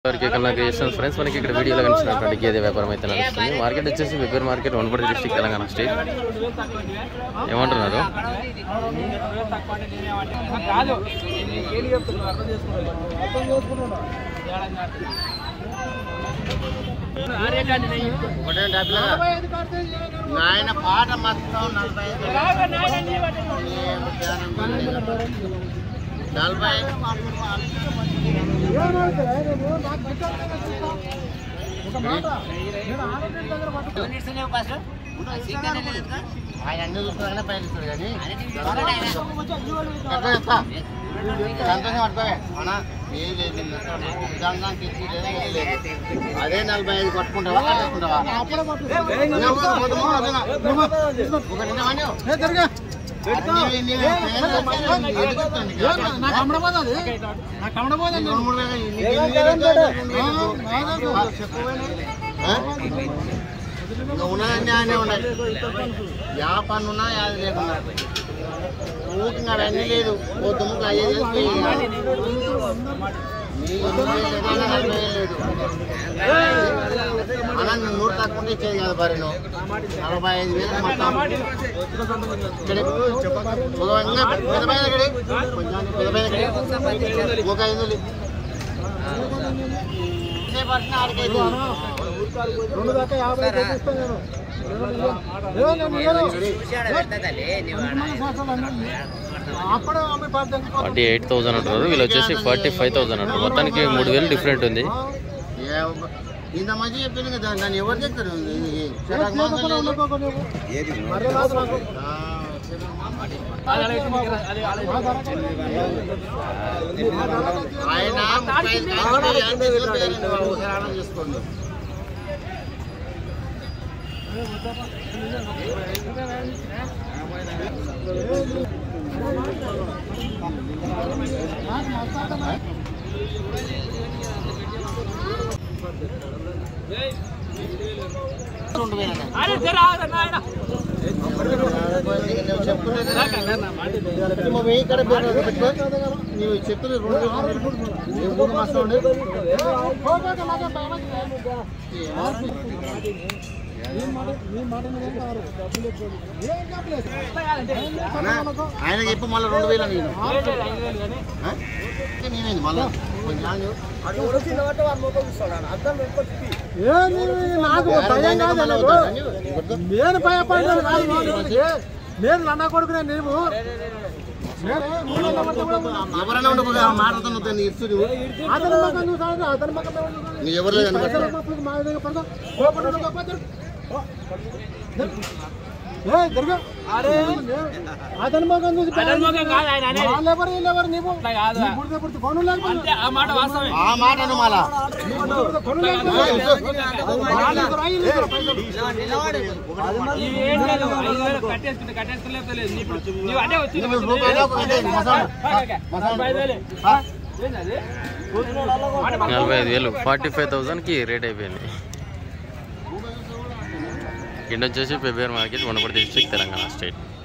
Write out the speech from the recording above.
వారికి కన్నా creations friends మనకి ఇక్కడ వీడియోలో కనిపిస్తున్నటువంటి గేదె వ్యాపారం అయితే నడుస్తుంది మార్కెట్ వచ్చేసి వెబ్బేర్ market Wanaparthy district Telangana state ఏమంటున్నారు నాయన పాట మొత్తం నలభై నలభై ఆయన అన్ని చూసుకున్నా పైన ఇస్తాడు కానీ సంతోషం పడుకోవే అన్నా ఏం లేదు నిదానానికి ఇచ్చి లేదు, ఏం లేదు. అదే నలభై ఐదు పట్టుకుంటావా కట్టేసుకుంటావా ఒక నిజమని అది నీ- నీ పేరు చెప్తాను నీకు. రెండు మూడు వేలు నీకు ఎన్ని వేలు ఎంత? రెండు వేలు. ఆ? ఇంకా ఉన్నదన్నీ ఆయనే ఉన్నాయి యా పన్ను ఉన్నా యాది లేకున్నా ఊరికి అవన్నీ లేదు ఓ దుమ్ముకు అయ్యేది లేదు, పోయేది కాదు. నీ ఎన్ని వేలు లేదు, అయినా నలభై వేలు లేదు అలా నేను నూరు తక్కువ ఇచ్చేది కాదు మరి నువ్వు నలభై ఐదు వేలు మొత్తం ఇక్కడ ఒక ఇంకా పెద్ద పైన ఇక్కడ కొంచెం పెద్ద పైన ఇక్కడ ఒక ఐదు వేలు ఇదే పట్టిన ఆడికైతే రెండు దాకా యాభై తెప్పిస్తాను అప్పుడు ఆమె పడ్డాక ఫార్టీ ఎయిట్ థౌసండ్ అంటారు వీళ్ళు వచ్చేసి ఫార్టీ ఫైవ్ థౌసండ్ అంటారు మొత్తానికి మూడు వేలు డిఫరెంట్ ఉంది ఏ ఇంత మంచి చెప్పింది కదా దాన్ని ఎవరు చెప్తారు ఇది చెరకు మాంసం లేదు. మరే రాదు నాకు ఆ, ఆయన ముప్పై ఐదు కాయలు యాభై వేలు పేరింది వాళ్ళు ఒకసారి ఆలోచన చేసుకోండి రెండు వేలు నువ్వు చెప్పులేదు నువ్వు వెయ్యి ఇక్కడ పెట్టుకో నువ్వు చెప్పులు రెండు వేలు నువ్వు మూడు మాసం ఉండే ఆయన చెప్పు మళ్ళీ రెండు వేలు నేను నేనేంది మళ్ళీ కొంచెం ఆగు. ఏంది నాకు భయం కాదు మళ్ళీ నాకు. అవుతాడా? నీవు గుర్తు? నేను భయపడ్డాను కాదు వాడికి. నేను లన్నా కొడుకునే నీవు నేను మూడు వందల మంది కూడా ఉన్నా. ఎవరైనా ఉండకు మాట్లాడుతున్నా దాన్ని ఇస్తూ నువ్వు అతని మగం చూసాడు అతని మగం ఎవరు చూసాడు? నువ్వు ఎవరు లేదు పైసలు అనుకుంటున్నావు ఉన్నప్పుడు మా దగ్గర పడతాం. కోపం ఉండదు, కోపం ఉండదు. ఓ. ఏ, జరుగు. అతని మగం చూసి వాళ్ళెవరు వీళ్ళెవరు నీవు నీ బుడిద బుడిద కొను లేకపోతే ఆ మాట నువ్వు మళ్ళా కొను లేకపోతే వాళ్ళెవరు వీళ్ళెవరు పైసలు. నువ్వు రూపాయలు ఒక అంటే మసాలా మసాలా నలభై ఐదు వేలు ఫార్టీ ఫైవ్ థౌసండ్కి రేట్ అయిపోయింది కింద వచ్చేసి ఫిబ్రవరి market Wanaparthy district Telangana state